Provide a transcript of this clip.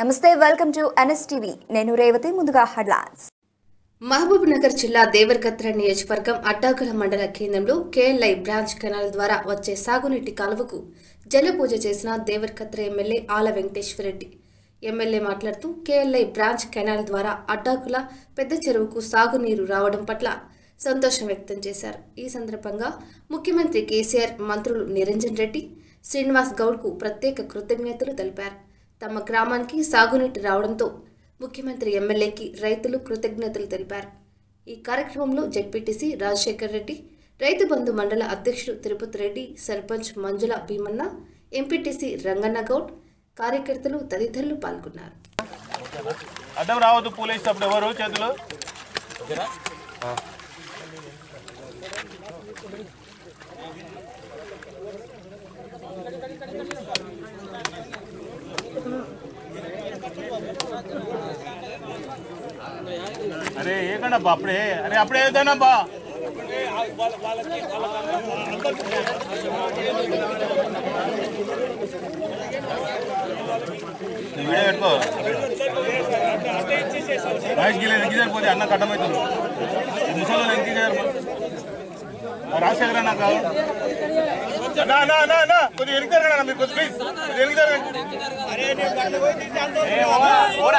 నమస్తే welcome to NSTV నేను రేవతి ముందుగా హెడ్లైన్స్ మహబూబ్ నగర్ జిల్లా దేవరకత్ర నియోజకవర్గం అడ్డాకుల మండల కేంద్రంలో కేఎల్ఐ బ్రాంచ్ కెనాల్ ద్వారా వచ్చే సాగునీటి కాలువకు జల పూజ చేసిన దేవరకత్ర ఎమ్మెల్యే ఆల వెంకటేశ్వరరెడ్డి ఎమ్మెల్యే మాట్లాడుతూ కేఎల్ఐ బ్రాంచ్ కెనాల్ ద్వారా అడ్డాకుల పెద్ద చెరువుకు సాగునీరు రావడం పట్ల సంతోషం వ్యక్తం చేశారు ఈ సందర్భంగా ముఖ్యమంత్రి కేసీఆర్ మంత్రులు నిరంజన్ రెడ్డి శ్రీనివాస్ గౌడ్కు ప్రత్యేక కృతజ్ఞతలు తెలిపారు తమ గ్రామానికి సాగునీటి రావడంతో ముఖ్యమంత్రి ఎమ్మెల్యేకి రైతులు కృతజ్ఞతలు తెలిపారు ఈ కార్యక్రమంలో జడ్పీటీసీ రాజశేఖర్ రెడ్డి రైతు బంధు మండల అధ్యక్షుడు తిరుపతి రెడ్డి సర్పంచ్ మంజుల భీమన్న ఎంపీటీసీ రంగన్న గౌడ్ కార్యకర్తలు తదితరులు పాల్గొన్నారు అడ్డం రావద్దు పూలు వేసేటప్పుడు ఎవరు చేతులు అరే ఏకనబ్బా అప్పుడే అరే అప్పుడే ఏదైనాబ్బా వీడియో పెట్టుకో మహేష్ గిల్ ఎంత సరిపోతే అన్న కట్టమవుతుంది ముసలి ఎంత చేయరు రాజశేఖర అన్న కాదు నా నా నా నా కొద్దిగా ఎనికి జరగండి మీరు కొద్దిగా ప్లీజ్ కొద్దిగా ఎనికి జరగండి ఏ, ఓరా, ఓరా.